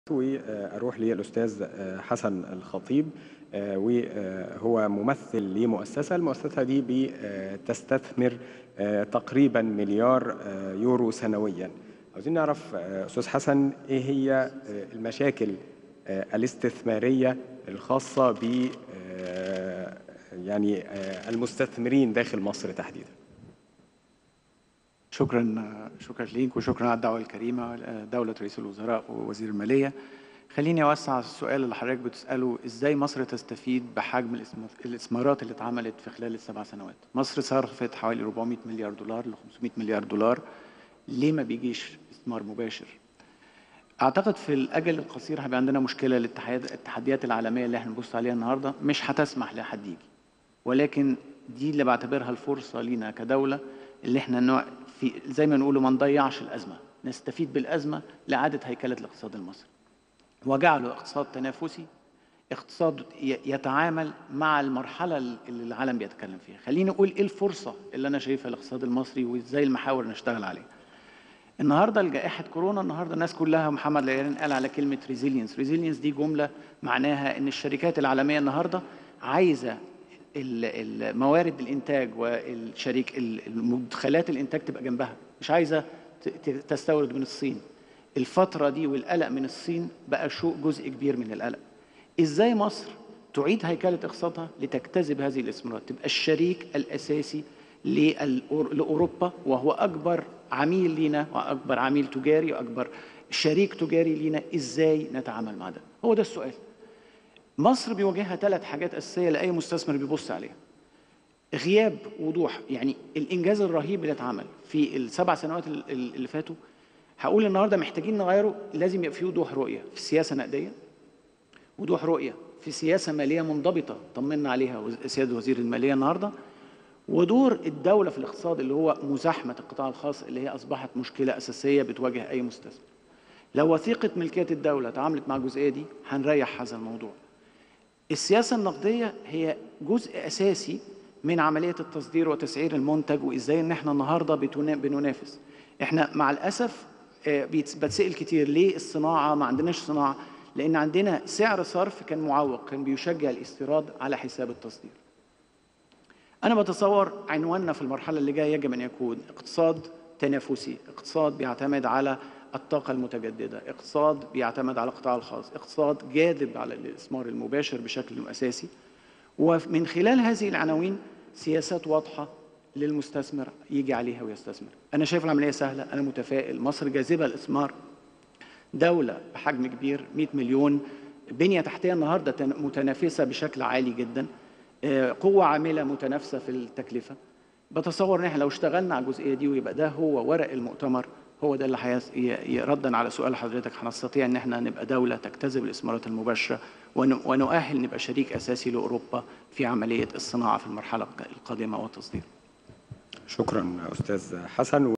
واروح للاستاذ حسن الخطيب وهو ممثل لمؤسسه المؤسسه دي بتستثمر تقريبا مليار يورو سنويا عاوزين نعرف استاذ حسن ايه هي المشاكل الاستثماريه الخاصه ب يعني المستثمرين داخل مصر تحديدا شكرا شكرا ليك وشكرا على الدعوه الكريمه دوله رئيس الوزراء ووزير الماليه خليني اوسع السؤال اللي حضرتك بتساله ازاي مصر تستفيد بحجم الاستثمارات اللي اتعملت في خلال السبع سنوات مصر صرفت حوالي 400 مليار دولار ل 500 مليار دولار ليه ما بيجيش استثمار مباشر اعتقد في الاجل القصير هيبقى عندنا مشكله التحديات العالميه اللي احنا بنبص عليها النهارده مش هتسمح لحد يجي ولكن دي اللي بعتبرها الفرصه لينا كدوله اللي احنا نوع في زي ما نقولوا ما نضيعش الازمه نستفيد بالازمه لاعاده هيكله الاقتصاد المصري وجعله اقتصاد تنافسي اقتصاد يتعامل مع المرحله اللي العالم بيتكلم فيها خليني اقول ايه الفرصه اللي انا شايفها الاقتصاد المصري وازاي المحاور نشتغل عليها النهارده جائحه كورونا النهارده الناس كلها محمد العيران قال على كلمه ريزيلينس ريزيلينس دي جمله معناها ان الشركات العالميه النهارده عايزه موارد الانتاج والشريك المدخلات الانتاج تبقى جنبها مش عايزه تستورد من الصين الفتره دي والقلق من الصين بقى شو جزء كبير من القلق ازاي مصر تعيد هيكله اقتصادها لتجتذب هذه الاستثمارات تبقى الشريك الاساسي لاوروبا وهو اكبر عميل لينا واكبر عميل تجاري واكبر شريك تجاري لينا ازاي نتعامل مع ده هو ده السؤال مصر بيواجهها ثلاث حاجات اساسيه لاي مستثمر بيبص عليها غياب وضوح يعني الانجاز الرهيب اللي اتعمل في السبع سنوات اللي فاتوا هقول النهارده محتاجين نغيره لازم يبقى في وضوح رؤيه في السياسه النقديه وضوح رؤيه في سياسه ماليه منضبطه طمنا عليها سياده وزير الماليه النهارده ودور الدوله في الاقتصاد اللي هو مزاحمه القطاع الخاص اللي هي اصبحت مشكله اساسيه بتواجه اي مستثمر لو وثيقه ملكيه الدوله تعاملت مع الجزئيه دي هنريح هذا الموضوع السياسة النقدية هي جزء أساسي من عملية التصدير وتسعير المنتج وإزاي إن إحنا النهاردة بننافس إحنا مع الأسف بتسأل كتير ليه الصناعة ما عندناش صناعة لأن عندنا سعر صرف كان معوق كان بيشجع الاستيراد على حساب التصدير أنا بتصور عنواننا في المرحلة اللي جاية يجب أن يكون اقتصاد تنافسي اقتصاد بيعتمد على الطاقة المتجددة اقتصاد بيعتمد على القطاع الخاص اقتصاد جاذب على الاستثمار المباشر بشكل أساسي ومن خلال هذه العناوين سياسات واضحة للمستثمر يجي عليها ويستثمر أنا شايف العملية سهلة أنا متفائل مصر جاذبة الاستثمار دولة بحجم كبير 100 مليون بنية تحتية النهاردة متنافسة بشكل عالي جدا قوة عاملة متنافسة في التكلفة بتصور ان احنا لو اشتغلنا على الجزئيه دي ويبقى ده هو ورق المؤتمر هو ده اللي حيث ردا على سؤال حضرتك هنستطيع ان احنا نبقى دوله تجتذب الاستثمارات المباشره ونؤهل نبقى شريك اساسي لاوروبا في عمليه الصناعه في المرحله القادمه والتصدير. شكرا استاذ حسن